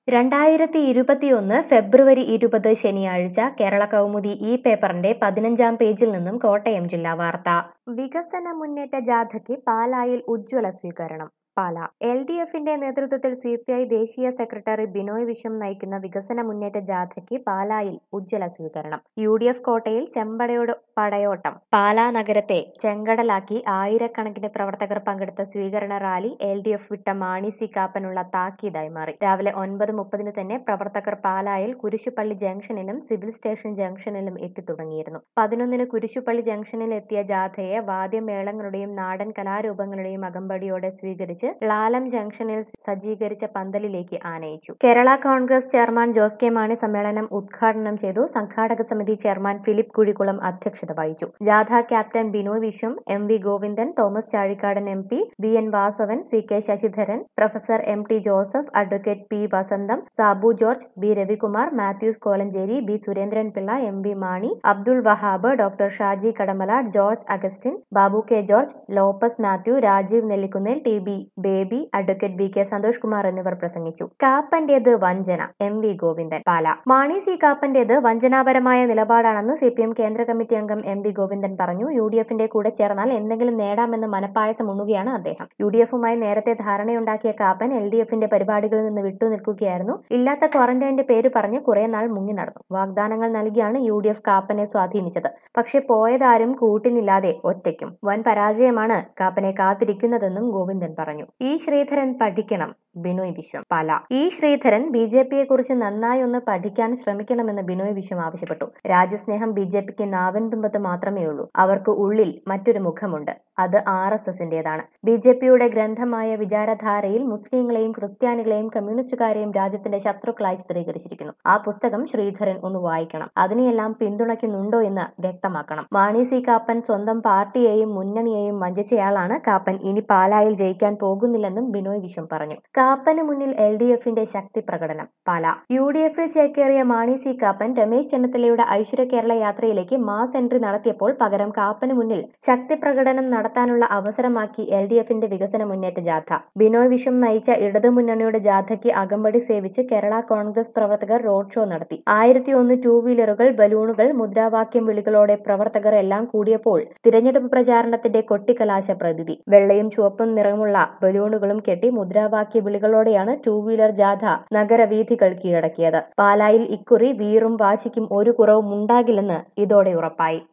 രണ്ടായിരത്തി ഇരുപത്തിയൊന്ന് ഫെബ്രുവരി ഇരുപത് ശനിയാഴ്ച കേരള കൗമുദി ഈ പേപ്പറിന്റെ പതിനഞ്ചാം പേജിൽ നിന്നും കോട്ടയം ജില്ലാ വാർത്ത വികസന മുന്നേറ്റ ജാഥയ്ക്ക് പാലായിൽ ഉജ്ജ്വല സ്വീകരണം പാല എൽ ഡി എഫിന്റെ നേതൃത്വത്തിൽ സി പി ഐ ദേശീയ സെക്രട്ടറി ബിനോയ് വിശ്വം നയിക്കുന്ന വികസന മുന്നേറ്റ ജാഥയ്ക്ക് പാലായിൽ ഉജ്ജ്വല സ്വീകരണം യു ഡി എഫ് കോട്ടയിൽ ചെമ്പടയോട് പടയോട്ടം പാലാ നഗരത്തെ ചെങ്കടലാക്കി ആയിരക്കണക്കിന് പ്രവർത്തകർ പങ്കെടുത്ത സ്വീകരണ റാലി എൽ ഡി എഫ് വിട്ട മാണി സി കാപ്പനുള്ള താക്കീതായി മാറി രാവിലെ ഒൻപത് മുപ്പതിന് തന്നെ പ്രവർത്തകർ പാലായിൽ കുരിശുപള്ളി ജംഗ്ഷനിലും സിവിൽ സ്റ്റേഷൻ ജംഗ്ഷനിലും എത്തിത്തുടങ്ങിയിരുന്നു പതിനൊന്നിന് കുരിശുപള്ളി ജംഗ്ഷനിൽ എത്തിയ ജാഥയെ വാദ്യമേളങ്ങളുടെയും നാടൻ കലാരൂപങ്ങളുടെയും അകമ്പടിയോടെ സ്വീകരിച്ച് ലാലം ജംഗ്ഷനിൽ സജ്ജീകരിച്ച പന്തലിലേക്ക് ആനയിച്ചു കേരള കോൺഗ്രസ് ചെയർമാൻ ജോസ് കെ മാണി സമ്മേളനം ഉദ്ഘാടനം ചെയ്തു സംഘാടക സമിതി ചെയർമാൻ ഫിലിപ്പ് കുഴിക്കുളം അധ്യക്ഷത വഹിച്ചു ജാഥ captain Binoy Viswam M V Govindan Thomas Chazhikadan M P B N Vasavan C K Sasidharan professor M T Joseph advocate P Vasantham Sabu George B Ravikumar Mathews Kolenchery B Surendran Pillai M V Mani Abdul Wahab doctor Shaji Kadamala George Augustine Babu K George Lopez Mathew Rajeev Nellikunnel T B Baby advocate B K Santhosh Kumar എന്നിവർ പ്രസംഗിച്ചു കാപ്പന്റേത് വഞ്ചന M V Govindan Pala Mani C കാപ്പന്റേത് വഞ്ചനാപരമായ നിലപാടാണെന്ന് സി പി എം കേന്ദ്ര committee അംഗം M V Govindan പറഞ്ഞു യു ഡി എഫിന്റെ കൂടെ ചേർന്നാൽ എന്തെങ്കിലും നേടാമെന്ന് മനപ്പായസം ഉണ്ണുകയാണ് അദ്ദേഹം യു ഡി എഫുമായി നേരത്തെ ധാരണയുണ്ടാക്കിയ കാപ്പൻ എൽ ഡി എഫിന്റെ പരിപാടികളിൽ നിന്ന് വിട്ടുനിൽക്കുകയായിരുന്നു ഇല്ലാത്ത ക്വാറന്റൈന്റെ പേര് പറഞ്ഞ് കുറെ നാൾ മുങ്ങി നടന്നു വാഗ്ദാനങ്ങൾ നൽകിയാണ് യു ഡി എഫ് കാപ്പനെ സ്വാധീനിച്ചത് പക്ഷെ പോയതാരും കൂട്ടിനില്ലാതെ ഒറ്റയ്ക്കും വൻ പരാജയമാണ് കാപ്പനെ കാത്തിരിക്കുന്നതെന്നും ഗോവിന്ദൻ പറഞ്ഞു ഇ ശ്രീധരൻ പഠിക്കണം Binoy Viswam Pala E Sreedharan B J പിയെ കുറിച്ച് നന്നായി ഒന്ന് പഠിക്കാൻ ശ്രമിക്കണമെന്ന് ബിനോയ് വിശ്വം ആവശ്യപ്പെട്ടു രാജ്യസ്നേഹം ബി ജെ പിക്ക് നാവൻ തുമ്പത്ത് മാത്രമേ ഉള്ളൂ അവർക്ക് ഉള്ളിൽ മറ്റൊരു മുഖമുണ്ട് അത് ആർ എസ് എസിന്റേതാണ് ബി ജെ പിയുടെ ഗ്രന്ഥമായ വിചാരധാരയിൽ മുസ്ലിങ്ങളെയും ക്രിസ്ത്യാനികളെയും കമ്മ്യൂണിസ്റ്റുകാരെയും രാജ്യത്തിന്റെ ശത്രുക്കളായി ചിത്രീകരിച്ചിരിക്കുന്നു ആ പുസ്തകം ശ്രീധരൻ ഒന്ന് വായിക്കണം അതിനെയെല്ലാം പിന്തുണയ്ക്കുന്നുണ്ടോ എന്ന് വ്യക്തമാക്കണം മാണി സി കാപ്പൻ സ്വന്തം പാർട്ടിയെയും മുന്നണിയെയും വഞ്ചിച്ചയാളാണ് കാപ്പൻ ഇനി പാലായിൽ ജയിക്കാൻ പോകുന്നില്ലെന്നും ബിനോയ് വിശ്വം പറഞ്ഞു കാപ്പന് മുന്നിൽ എൽ ഡി എഫിന്റെ ശക്തി പ്രകടനം പാല യു ഡി എഫിൽ ചേക്കേറിയ മാണി സി കാപ്പൻ രമേശ് ചെന്നിത്തലയുടെ ഐശ്വര്യ കേരള യാത്രയിലേക്ക് മാസ് എൻട്രി നടത്തിയപ്പോൾ പകരം കാപ്പന് മുന്നിൽ ശക്തി പ്രകടനം നടത്താനുള്ള അവസരമാക്കി എൽ ഡി എഫിന്റെ വികസന മുന്നേറ്റ ജാഥ ബിനോയ് വിശ്വം നയിച്ച ഇടതുമുന്നണിയുടെ ജാഥയ്ക്ക് അകമ്പടി സേവിച്ച് കേരള കോൺഗ്രസ് പ്രവർത്തകർ റോഡ് ഷോ നടത്തി ആയിരത്തി ഒന്ന് ടൂ വീലറുകൾ ബലൂണുകൾ മുദ്രാവാക്യം വിളികളോടെ പ്രവർത്തകർ എല്ലാം കൂടിയപ്പോൾ തിരഞ്ഞെടുപ്പ് പ്രചാരണത്തിന്റെ കൊട്ടിക്കലാശ പ്രതീതി വെള്ളയും ചുവപ്പും നിറമുള്ള ബലൂണുകളും കെട്ടി മുദ്രാവാക്യ വിളികളോടെയാണ് ടൂ വീലർ ജാഥ നഗരവീഥികൾ കീഴടക്കിയത് പാലായിൽ ഇക്കുറി വീറും വാശിക്കും ഒരു കുറവും ഉണ്ടാകില്ലെന്ന് ഇതോടെ ഉറപ്പായി